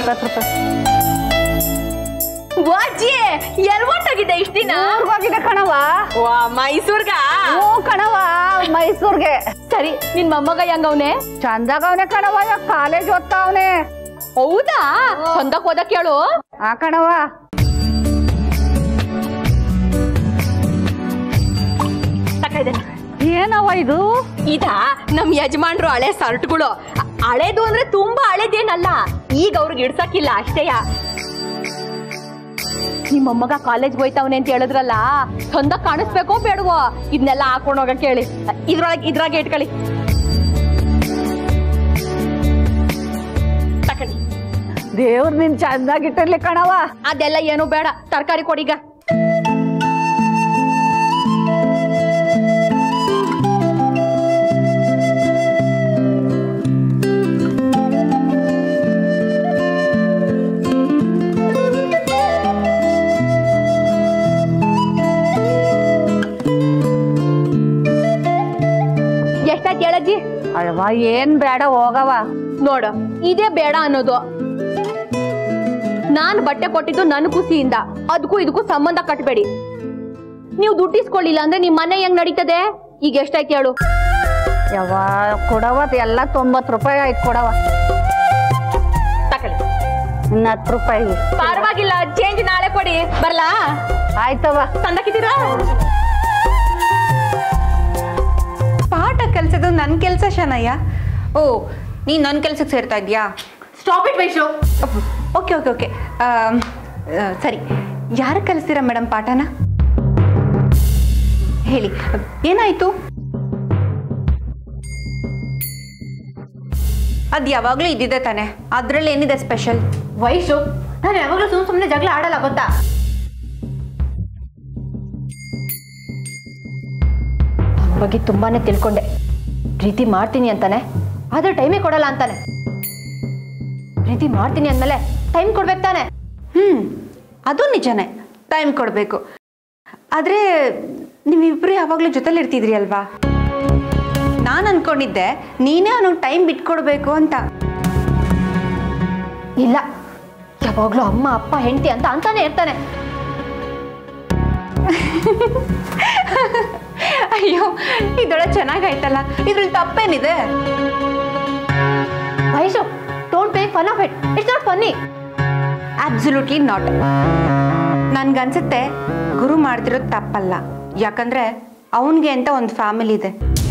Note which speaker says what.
Speaker 1: ಇಪ್ಪತ್ತು ರೂಪಾಯಿ
Speaker 2: ವಾಜಿ ಎಲ್ ಹೊಂಟೋಗಿದ್ದೆ ಇಷ್ಟ ದಿನ
Speaker 1: ಊರ್ಗ್ ಹೋಗಿದೆ ಕಣವ
Speaker 2: ವಾ ಮೈಸೂರ್ಗ
Speaker 1: ಹ್ಞೂ ಕಣವ ಮೈಸೂರ್ಗೆ
Speaker 2: ಸರಿ ನಿನ್ ಮೊಮ್ಮಗ ಹೆಂಗವ್ನೆ
Speaker 1: ಚಂದಾಗವನೆ ಕಣವ ಇವಾಗ ಕಾಲೇಜ್ ಓದ್ತಾವನೆ
Speaker 2: ಹೌದಾ ಚಂದಕ್ ಹೋದ ಕೇಳು
Speaker 1: ಆ ಕಣವ
Speaker 2: ತಕೈದೆ
Speaker 1: ಏನವ ಇದು
Speaker 2: ಇದಾ ನಮ್ ಯಜಮಾನ್ರು ಹಳೆ ಸರ್ಟ್ಗಳು ಅ- ಹಳೇದು ಅಂದ್ರೆ ತುಂಬಾ ಹಳೇದೇನಲ್ಲ ಈಗ ಅವ್ರಿಗೆ ಇಡ್ಸಕ್ಕಿಲ್ಲ ಅಷ್ಟೇಯ ನಿಮ್ ಮೊಮ್ಮಗ ಕಾಲೇಜ್ ಹೋಯ್ತಾವನೆ ಅಂತ ಹೇಳಿದ್ರಲ್ಲ ಚಂದ ಕಾಣಿಸ್ಬೇಕೋ ಬೇಡವೋ ಇದನ್ನೆಲ್ಲ ಹಾಕೊಂಡ್ ಹೋಗಕ್ ಹೇಳಿ ಇದ್ರೊಳಗೆ ಇದ್ರಾಗೆ ಇಟ್ಕೊಳ್ಳಿ ತಕೊಳ್ಳಿ
Speaker 1: ದೇವ್ರ ನಿನ್ ಚಂದಾಗಿಟ್ಟಿರ್ಲಿ ಕಣವ
Speaker 2: ಅದೆಲ್ಲ ಏನು ಬೇಡ ತರಕಾರಿ ಕೊಡೀಗ ಎಷ್ಟಾಯ್ತು ಹೇಳಜ್ಜಿ
Speaker 1: ಅಯ್ಯವ್ವ ಏನ್ ಬೇಡ ಹೋಗವ
Speaker 2: ನೋಡು ಇದೇ ಬೇಡ ಅನ್ನೋದು ನಾನ್ ಬಟ್ಟೆ ಕೊಟ್ಟಿದ್ದು ನನ್ನ ಖುಷಿಯಿಂದ ಅದಕ್ಕೂ ಇದಕ್ಕೂ ಸಂಬಂಧ ಕಟ್ಬೇಡಿ ನೀವು ದುಡ್ಡಿಸ್ಕೊಳ್ಳಿಲ್ಲ ಅಂದ್ರೆ ನಿಮ್ ಮನೆ ಹೆಂಗ್ ನಡೀತದೆ ಈಗ ಎಷ್ಟಾಯ್ತು ಹೇಳು
Speaker 1: ಯವ್ವ ಕೊಡವ ಎಲ್ಲ ತೊಂಬತ್ತು ರೂಪಾಯಿ ಆಯ್ತು ಕೊಡವ
Speaker 2: ತಕೊಳ್ಳಿ
Speaker 1: ಇನ್ನು ಹತ್ತು ರೂಪಾಯಿ
Speaker 2: ಪರವಾಗಿಲ್ಲ ಚೇಂಜ್ ನಾಳೆ ಕೊಡಿ ಬರ್ಲಾ
Speaker 1: ಆಯ್ತವ
Speaker 2: ತಂದಕ್ಕಿದ್ದೀರಾ
Speaker 3: ಪಾಠ ಕಲ್ಸೋದು ನನ್ನ ಕೆಲಸ ಶನಯ್ಯ ಓ ನೀನು ನನ್ನ ಕೆಲ್ಸಕ್ಕೆ ಸೇರ್ತಾ ಇದೆಯಾ
Speaker 2: stop it Vaishu
Speaker 3: okay okay okay ಸರಿ ಯಾರು ಕಲಿಸ್ತೀರಾ ಮೇಡಮ್ ಪಾಠನ ಹೇಳಿ ಏನಾಯ್ತು ಅದು ಯಾವಾಗಲೂ ಇದ್ದಿದೆ ತಾನೆ ಅದರಲ್ಲಿ ಏನಿದೆ ಸ್ಪೆಷಲ್
Speaker 2: ವೈಶು ನಾನು ಯಾವಾಗಲೂ ಸುಮ್ ಸುಮ್ಮನೆ ಜಗಳ ಆಡಲ್ಲ ಗೊತ್ತಾ ಅವ್ನ್ ಬಗ್ಗೆ ತುಂಬಾನೇ ತಿಳ್ಕೊಂಡೆ ಪ್ರೀತಿ ಮಾಡ್ತೀನಿ ಅಂತಾನೆ ಆದ್ರೆ ಟೈಮೇ ಕೊಡಲ್ಲ ಅಂತಾನೆ ಪ್ರೀತಿ ಮಾಡ್ತೀನಿ ಅಂದ್ಮೇಲೆ ಟೈಮ್ ಕೊಡ್ಬೇಕು ತಾನೆ
Speaker 3: ಹ್ಞೂ ಅದು ನಿಜನೇ ಟೈಮ್ ಕೊಡಬೇಕು ಆದರೆ ನೀವಿಬ್ಬರು ಯಾವಾಗಲೂ ಜೊತೆಲಿ ಇರ್ತಿದ್ರಿ ಅಲ್ವಾ ನಾನು ಅನ್ಕೊಂಡಿದ್ದೆ ನೀನೇ ಅವನಿಗೆ ಟೈಮ್ ಬಿಟ್ಕೊಡ್ಬೇಕು ಅಂತ
Speaker 2: ಇಲ್ಲ ಯಾವಾಗ್ಲೂ ಅಮ್ಮ ಅಪ್ಪ ಹೆಂಡತಿ ಅಂತ ಅಂತಾನೆ ಇರ್ತಾನೆ
Speaker 3: ಅಯ್ಯೋ ಇದೊಳ ಚೆನ್ನಾಗಾಯ್ತಲ್ಲ ಇದ್ರಲ್ಲಿ ತಪ್ಪೇನಿದೆ
Speaker 2: Vaishu don't make fun of it it's not funny
Speaker 3: absolutely not ನನ್ಗನ್ಸುತ್ತೆ ಗುರು ಮಾಡ್ತಿರೋದು ತಪ್ಪಲ್ಲ ಯಾಕಂದ್ರೆ ಅವನಿಗೆ ಅಂತ ಒಂದು ಫ್ಯಾಮಿಲಿ ಇದೆ